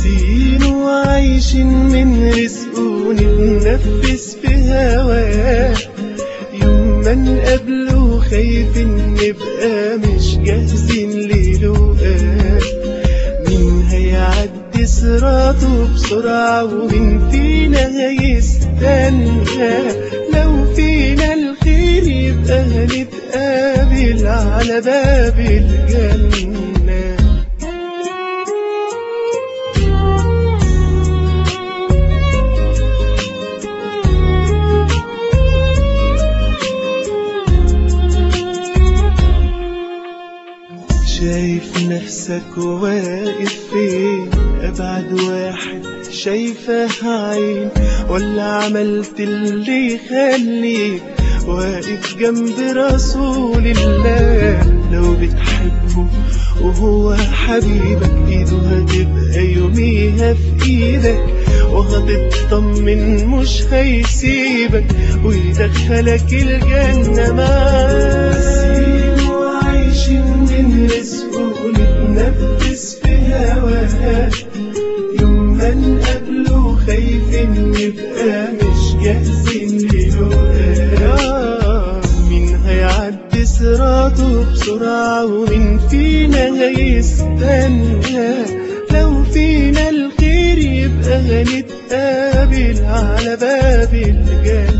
ناسين وعايشين من رزقه ونتنفس في هواه يوم ما نقابله خايفين نبقى مش جاهزين للقاه مين هيعدي صراطه بسرعة ومين فينا هيستنى لو فينا الخير يبقى هنتقابل على باب الجنة شايف نفسك واقف فين أبعد واحد شايفه عين ولا عملت اللي يخليك واقف جنب رسول الله لو بتحبه وهو حبيبك ايده هتبقى يوميها في ايدك وهتطمن مش هيسيبك ويدخلك الجنة معاه وعايشين من رزقه ونتنفس في هواه يوم ما نقابله خايفين نبقى مش جاهزين للقاه مين هيعدي صراطه بسرعة ومين فينا هيستنى لو فينا الخير يبقى هنتقابل على باب الجنة